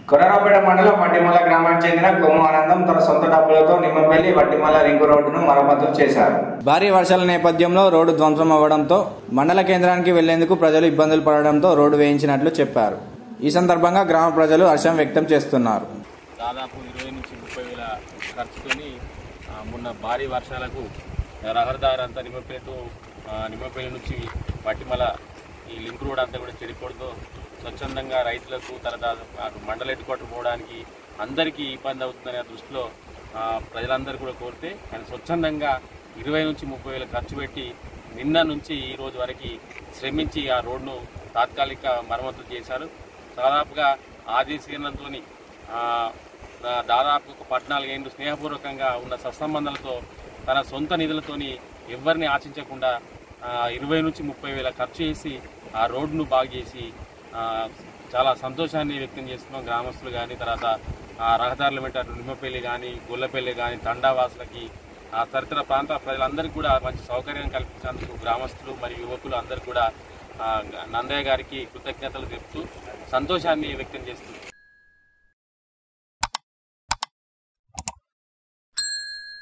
కొరరాపేట మండలం వడ్డిమల్ల గ్రామానికి చెందిన కొమ్ము ఆనందం తన సొంత డబ్బులతో నిమ్మపల్లి వడ్డిమల్ల రింగు రోడ్డును మరమ్మతులు చేశారు భారీ వర్షాల నేపథ్యంలో రోడ్డు ధ్వంసం అవ్వడంతో మండల కేంద్రానికి వెళ్లేందుకు ప్రజలు ఇబ్బందులు పడడంతో రోడ్డు వేయించినట్లు చెప్పారు ఈ సందర్భంగా గ్రామ ప్రజలు హర్షం వ్యక్తం చేస్తున్నారు దాదాపు ఇరవై నుంచి ముప్పై వేల ఖర్చుతోని ఆ, మొన్న భారీ వర్షాలకు రహదారి అంతా నిమ్మపేట నిమ్మపల్లి నుంచి వట్టిమల ఈ లింక్ రోడ్ అంతా కూడా చెడిపోవడంతో స్వచ్ఛందంగా రైతులకు తర్వాత అటు మండల ఎట్టుకోవటం పోవడానికి అందరికీ ఇబ్బంది అవుతుందనే దృష్టిలో ఆ, ప్రజలందరూ కూడా కోరితే ఆయన స్వచ్ఛందంగా ఇరవై నుంచి ముప్పై వేలు ఖర్చు పెట్టి నిన్న నుంచి ఈ రోజు వరకు శ్రమించి ఆ రోడ్ను తాత్కాలిక మరమ్మతులు చేశారు దాదాపుగా ఆదేశీకరణతో దాదాపు ఒక పద్నాలుగేళ్ళు స్నేహపూర్వకంగా ఉన్న సత్సంబంధాలతో తన సొంత నిధులతోని ఎవరిని ఆశించకుండా ఆ, ఇరవై నుంచి ముప్పై వేల ఖర్చు చేసి ఆ రోడ్డును బాగు చేసి ఆ, చాలా సంతోషాన్ని వ్యక్తం చేస్తున్నాం గ్రామస్తులు కానీ తర్వాత ఆ రహదారుల వెంట అటు నిమ్మపల్లి కానీ గొల్లపల్లి కానీ తండావాసులకి ఆ తదితర ప్రాంత ప్రజలందరికీ కూడా మంచి సౌకర్యం కల్పించినందుకు గ్రామస్తులు మరియు యువకులు అందరూ కూడా ఆ, నందయ్య గారికి కృతజ్ఞతలు చెప్తూ సంతోషాన్ని వ్యక్తం చేస్తున్నారు